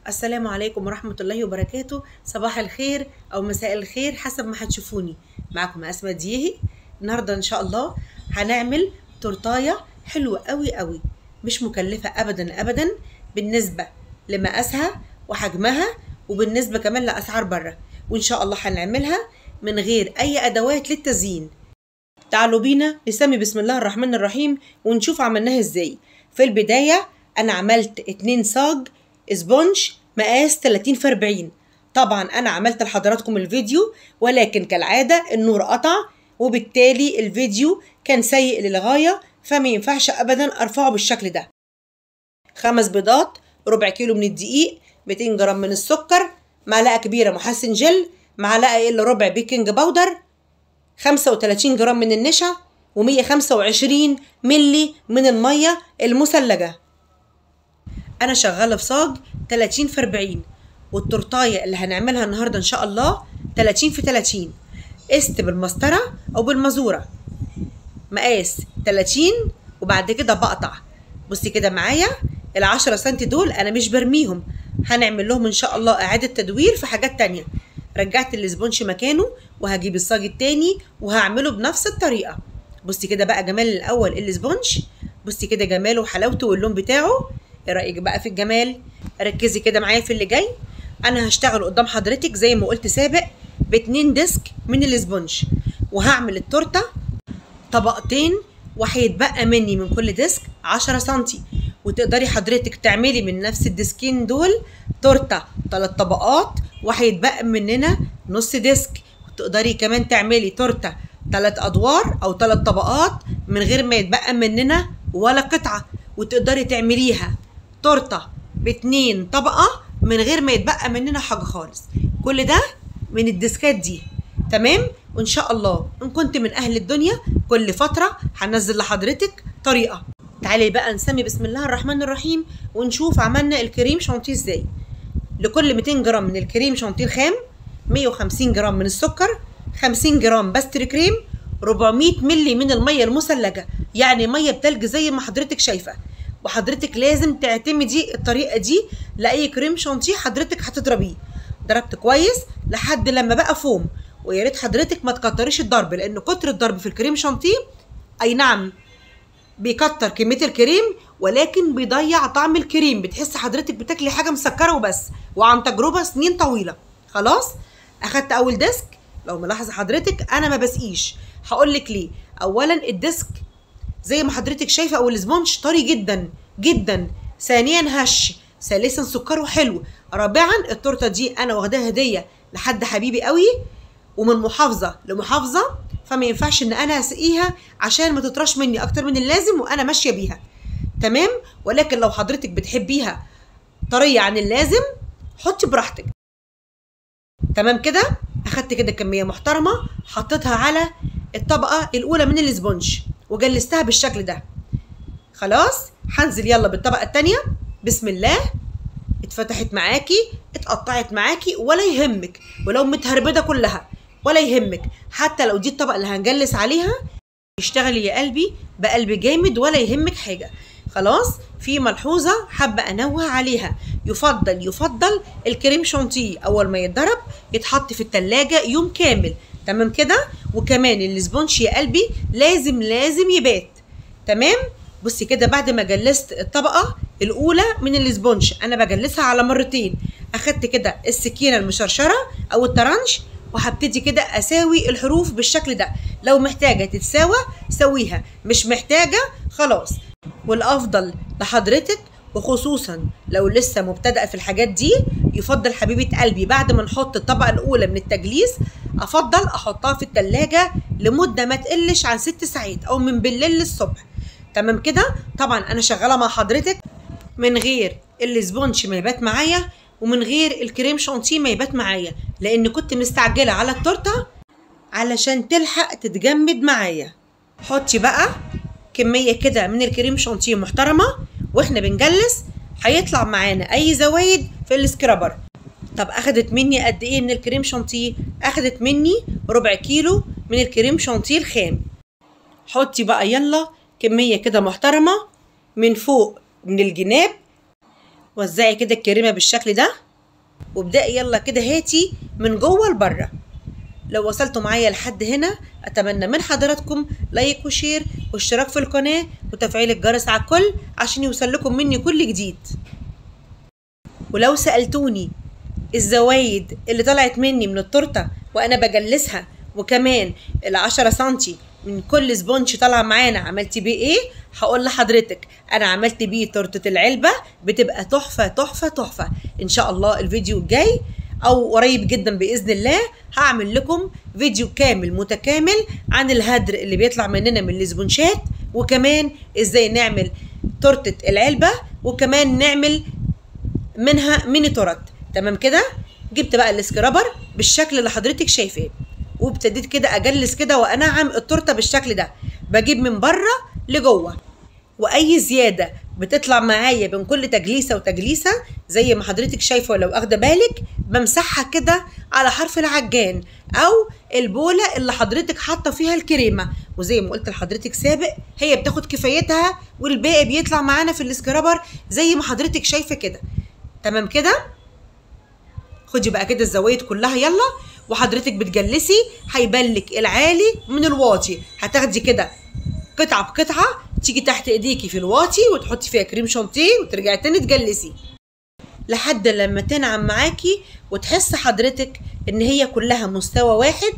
السلام عليكم ورحمة الله وبركاته صباح الخير أو مساء الخير حسب ما هتشوفوني معكم أسماء ديهي النهاردة إن شاء الله هنعمل تورتاية حلوة قوي قوي مش مكلفة أبدا أبدا بالنسبة لمقاسها وحجمها وبالنسبة كمان لأسعار بره وإن شاء الله هنعملها من غير أي أدوات للتزيين تعالوا بينا نسمي بسم الله الرحمن الرحيم ونشوف عملناها ازاي في البداية أنا عملت اتنين صاج اسبونج مقاس 30 في 40 طبعا أنا عملت لحضراتكم الفيديو ولكن كالعادة النور قطع وبالتالي الفيديو كان سيء للغاية فما ينفعش أبدا أرفعه بالشكل ده خمس بيضات ربع كيلو من الدقيق 200 جرام من السكر معلقة كبيرة محسن جل معلقة إلا ربع بيكنج باودر 35 جرام من النشا و125 ملي من المية المثلجة أنا شغالة في صاج 30 في 40 والتورتاية اللي هنعملها النهاردة إن شاء الله 30 في 30 قست بالمسطرة أو بالمزورة مقاس 30 وبعد كده بقطع بصي كده معايا العشرة سنتي دول أنا مش برميهم هنعمل لهم إن شاء الله إعادة تدوير في حاجات تانية رجعت الاسبونش مكانه وهجيب الصاج التاني وهعمله بنفس الطريقة بصي كده بقى جمال الأول الاسبونج بصي كده جماله وحلاوته واللون بتاعه ايه رأيك بقى في الجمال ركزي كده معايا في اللي جاي أنا هشتغل قدام حضرتك زي ما قلت سابق باتنين ديسك من الاسبونج وهعمل التورتة طبقتين وهيتبقى مني من كل ديسك 10 سنتي وتقدري حضرتك تعملي من نفس الديسكين دول تورته ثلاث طبقات وهيتبقى مننا نص ديسك وتقدري كمان تعملي تورته ثلاث ادوار او ثلاث طبقات من غير ما يتبقى مننا ولا قطعه وتقدري تعمليها تورته باتنين طبقه من غير ما يتبقى مننا حاجه خالص كل ده من الديسكات دي تمام وان شاء الله ان كنت من اهل الدنيا كل فتره هنزل لحضرتك طريقه تعالي بقى نسمي بسم الله الرحمن الرحيم ونشوف عملنا الكريم شانتيه ازاي لكل 200 جرام من الكريم شانتيه الخام 150 جرام من السكر 50 جرام باستري كريم 400 ملي من الميه المثلجه يعني ميه بتلج زي ما حضرتك شايفه وحضرتك لازم تعتمدي الطريقه دي لاي كريم شانتيه حضرتك هتضربيه ضربت كويس لحد لما بقى فوم ويا ريت حضرتك ما تكتريش الضرب لان كتر الضرب في الكريم شانتيه اي نعم بيكتر كميه الكريم ولكن بيضيع طعم الكريم بتحس حضرتك بتاكلي حاجه مسكره وبس وعن تجربه سنين طويله خلاص اخدت اول ديسك لو ملاحظه حضرتك انا ما بسقيش هقول لك ليه اولا الديسك زي ما حضرتك شايفه او الاسبونج طري جدا جدا ثانيا هش ثالثا سكره حلو رابعا التورته دي انا واخداها هديه لحد حبيبي قوي ومن محافظه لمحافظه فما ينفعش ان انا اسقيها عشان ما تطرش مني اكتر من اللازم وانا ماشيه بيها تمام ولكن لو حضرتك بتحبيها طريه عن اللازم حطي براحتك تمام كده اخدت كده كميه محترمه حطيتها على الطبقه الاولى من الاسبونج وجلستها بالشكل ده خلاص هنزل يلا بالطبقه الثانيه بسم الله اتفتحت معاكي اتقطعت معاكي ولا يهمك ولو متهربده كلها ولا يهمك حتى لو دي الطبقه اللي هنجلس عليها اشتغلي يا قلبي بقلب جامد ولا يهمك حاجه خلاص في ملحوظه حابه انوه عليها يفضل يفضل الكريم شانتيه اول ما يتضرب يتحط في التلاجة يوم كامل تمام كده وكمان الاسبونج يا قلبي لازم لازم يبات تمام بصي كده بعد ما جلست الطبقه الاولى من الاسبونج انا بجلسها على مرتين اخدت كده السكينه المشرشره او الترنش وهبتدي كده اساوي الحروف بالشكل ده لو محتاجه تتساوى سويها مش محتاجه خلاص والافضل لحضرتك وخصوصا لو لسه مبتدئه في الحاجات دي يفضل حبيبه قلبي بعد ما نحط الطبقه الاولى من التجليس افضل احطها في التلاجة لمده ما تقلش عن ست ساعات او من بالليل للصبح تمام كده طبعا انا شغاله مع حضرتك من غير الاسبونج ما يبات معايا ومن غير الكريم شانتيه ما يبات معايا لان كنت مستعجله على التورته علشان تلحق تتجمد معايا حطي بقى كميه كده من الكريم شانتيه محترمه واحنا بنجلس هيطلع معانا اي زوايد في السكرابر طب اخدت مني قد ايه من الكريم شانتيه اخدت مني ربع كيلو من الكريم شانتيه الخام حطي بقى يلا كميه كده محترمه من فوق من الجناب وزعي كده الكريمه بالشكل ده وابدأي يلا كده هاتي من جوه لبره لو وصلتوا معايا لحد هنا اتمنى من حضراتكم لايك وشير واشتراك في القناه وتفعيل الجرس على الكل عشان يوصل لكم مني كل جديد ولو سالتوني الزوايد اللي طلعت مني من التورته وانا بجلسها وكمان العشرة سنتي من كل سبونج طالعه معانا عملتي بيه ايه هقول لحضرتك انا عملت بيه تورته العلبه بتبقى تحفه تحفه تحفه ان شاء الله الفيديو الجاي او قريب جدا باذن الله هعمل لكم فيديو كامل متكامل عن الهدر اللي بيطلع مننا من السبونشات وكمان ازاي نعمل تورته العلبه وكمان نعمل منها ميني تورت تمام كده جبت بقى السكرابر بالشكل اللي حضرتك شايفاه وابتديت كده اجلس كده وانعم التورته بالشكل ده بجيب من بره لجوه واي زياده بتطلع معايا بين كل تجليسه وتجليسه زي ما حضرتك شايفه لو اخده بالك بمسحها كده على حرف العجان او البوله اللي حضرتك حاطه فيها الكريمه وزي ما قلت لحضرتك سابق هي بتاخد كفايتها والباقي بيطلع معانا في السكرابر زي ما حضرتك شايفه كده تمام كده خدي بقى كده الزوايد كلها يلا وحضرتك بتجلسي هيبان لك العالي من الواطي هتاخدي كده قطعه بقطعه تيجي تحت ايديكي في الواطي وتحطي فيها كريم شانتيه وترجعي تاني تجلسي لحد لما تنعم معاكي وتحس حضرتك ان هي كلها مستوى واحد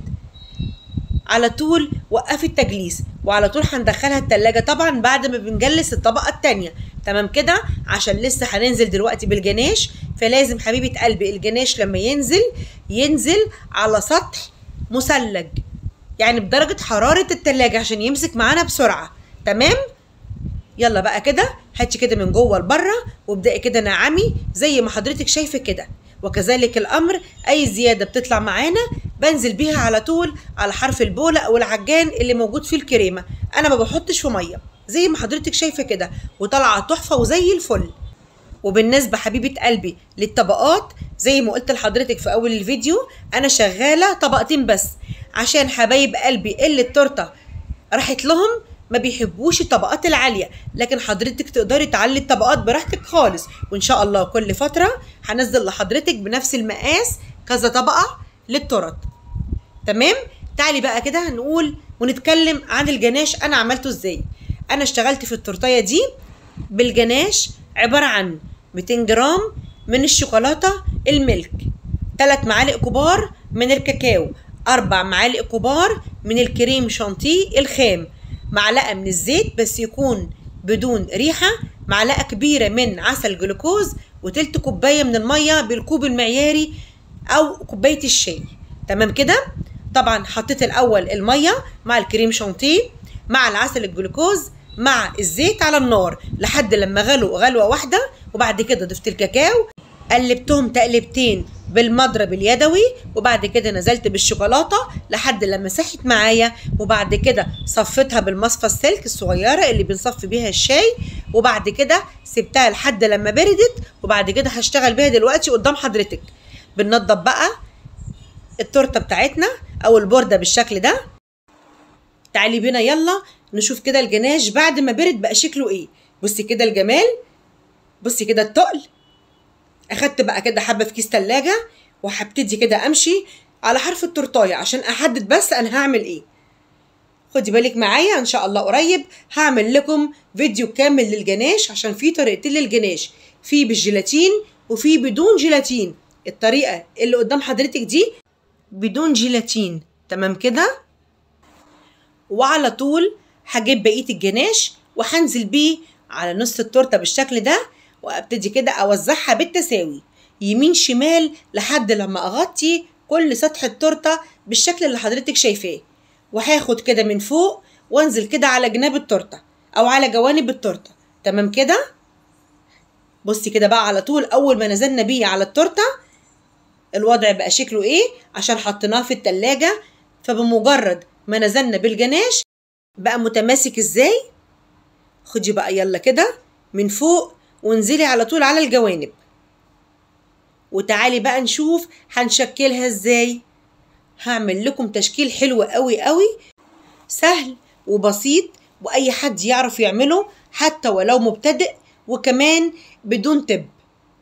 على طول وقفي التجليس وعلى طول هندخلها التلاجة طبعا بعد ما بنجلس الطبقة التانية تمام كده عشان لسه هننزل دلوقتي بالجناش فلازم حبيبة قلبي الجناش لما ينزل ينزل على سطح مثلج يعني بدرجة حرارة التلاجة عشان يمسك معانا بسرعة تمام يلا بقى كده هاتي كده من جوه لبره وابدأي كده نعمي زي ما حضرتك شايفة كده وكذلك الامر اي زياده بتطلع معانا بنزل بيها على طول على حرف البوله او العجان اللي موجود فيه الكريمه انا ما بحطش في ميه زي ما حضرتك شايفه كده وطالعه تحفه وزي الفل وبالنسبه حبيبه قلبي للطبقات زي ما قلت لحضرتك في اول الفيديو انا شغاله طبقتين بس عشان حبايب قلبي اللي التورته راحت لهم ما بيحبوش الطبقات العالية لكن حضرتك تقدري تعلي الطبقات براحتك خالص وإن شاء الله كل فترة هنزل لحضرتك بنفس المقاس كذا طبقة للتورت تمام تعالي بقى كده هنقول ونتكلم عن الجناش أنا عملته إزاي أنا اشتغلت في التورتية دي بالجناش عبارة عن 200 جرام من الشوكولاتة الملك 3 معالق كبار من الكاكاو أربع معالق كبار من الكريم شانتيه الخام معلقه من الزيت بس يكون بدون ريحه معلقه كبيره من عسل جلوكوز وتلت كوبايه من الميه بالكوب المعياري او كوبايه الشاي تمام كده طبعا حطيت الاول الميه مع الكريم شانتيه مع العسل الجلوكوز مع الزيت على النار لحد لما غلوا غلوه واحده وبعد كده ضفت الكاكاو قلبتهم تقلبتين بالمضرب اليدوي وبعد كده نزلت بالشوكولاته لحد لما سحت معايا وبعد كده صفيتها بالمصفى السلك الصغيره اللي بنصفي بيها الشاي وبعد كده سبتها لحد لما بردت وبعد كده هشتغل بيها دلوقتي قدام حضرتك بننضف بقى التورته بتاعتنا او البورده بالشكل ده تعالي بينا يلا نشوف كده الجناش بعد ما برد بقى شكله ايه بصي كده الجمال بصي كده التقل اخدت بقى كده حبه في كيس تلاجة وهبتدي كده امشي على حرف التورتايه عشان احدد بس انا هعمل ايه خدي بالك معايا ان شاء الله قريب هعمل لكم فيديو كامل للجناش عشان في طريقتين للجناش في بالجيلاتين وفي بدون جيلاتين الطريقه اللي قدام حضرتك دي بدون جيلاتين تمام كده وعلى طول هجيب بقيه الجناش وهنزل بيه على نص التورته بالشكل ده وابتدي كده اوزعها بالتساوي يمين شمال لحد لما اغطي كل سطح التورته بالشكل اللي حضرتك شايفاه وهاخد كده من فوق وانزل كده على جناب التورته او على جوانب التورته تمام كده بصي كده بقى على طول اول ما نزلنا بيه على التورته الوضع بقى شكله ايه عشان حطيناه في التلاجة فبمجرد ما نزلنا بالجناش بقى متماسك ازاي خدي بقى يلا كده من فوق وانزلي على طول على الجوانب وتعالي بقى نشوف هنشكلها ازاي هعمل لكم تشكيل حلو قوي قوي سهل وبسيط واي حد يعرف يعمله حتى ولو مبتدئ وكمان بدون تب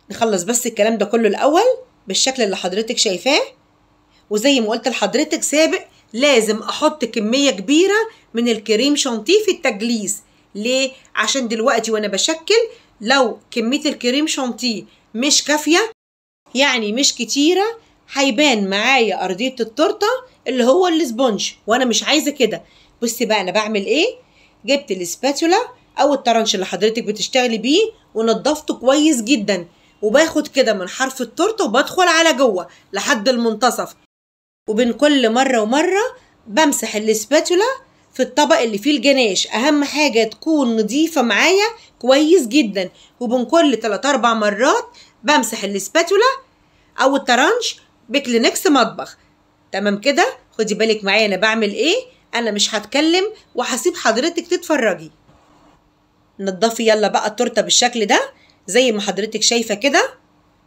نخلص بس الكلام ده كله الاول بالشكل اللي حضرتك شايفاه وزي ما قلت لحضرتك سابق لازم احط كميه كبيره من الكريم شانتيه في التجليس ليه عشان دلوقتي وانا بشكل لو كميه الكريم شانتيه مش كافيه يعني مش كتيره هيبان معايا ارضيه التورته اللي هو السبونج وانا مش عايزه كده بصي بقى انا بعمل ايه جبت الاسباتولا او الطرنش اللي حضرتك بتشتغلي بيه ونضفته كويس جدا وباخد كده من حرف التورته وبدخل على جوه لحد المنتصف وبين كل مره ومره بمسح الاسباتولا في الطبق اللي فيه الجناش اهم حاجه تكون نظيفه معايا كويس جدا وبين كل 3 4 مرات بمسح الاسباتولا او الطرنش بكلينكس مطبخ تمام كده خدي بالك معايا انا بعمل ايه انا مش هتكلم وهسيب حضرتك تتفرجي نضفي يلا بقى التورته بالشكل ده زي ما حضرتك شايفه كده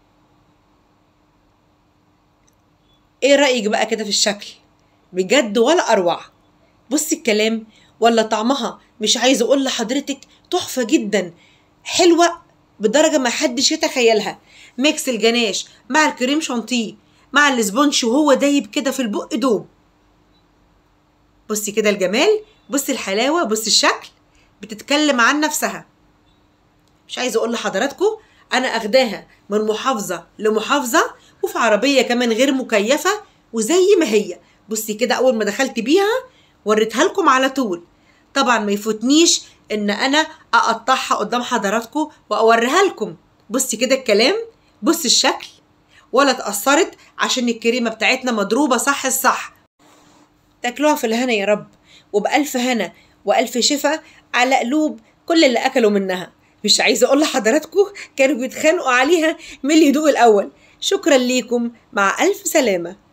ايه رايك بقى كده في الشكل بجد ولا اروع بصي الكلام ولا طعمها مش عايزه اقول لحضرتك تحفه جدا حلوه بدرجه ما حدش يتخيلها ميكس الجناش مع الكريم شانتيه مع السبونش وهو دايب كده في البق دوب بصي كده الجمال بصي الحلاوه بصي الشكل بتتكلم عن نفسها مش عايزه اقول لحضراتكم انا اخداها من محافظه لمحافظه وفي عربيه كمان غير مكيفه وزي ما هي بصي كده اول ما دخلت بيها وريتها لكم على طول طبعا ما يفوتنيش ان انا اقطعها قدام حضراتكم واوريها لكم بصي كده الكلام بصي الشكل ولا اتأثرت عشان الكريمة بتاعتنا مضروبة صح الصح تاكلوها في الهنا يا رب وبألف هنا وألف شفا على قلوب كل اللي أكلوا منها مش عايزة أقول لحضراتكم كانوا بيتخانقوا عليها من اللي يدوق الأول شكرا ليكم مع ألف سلامة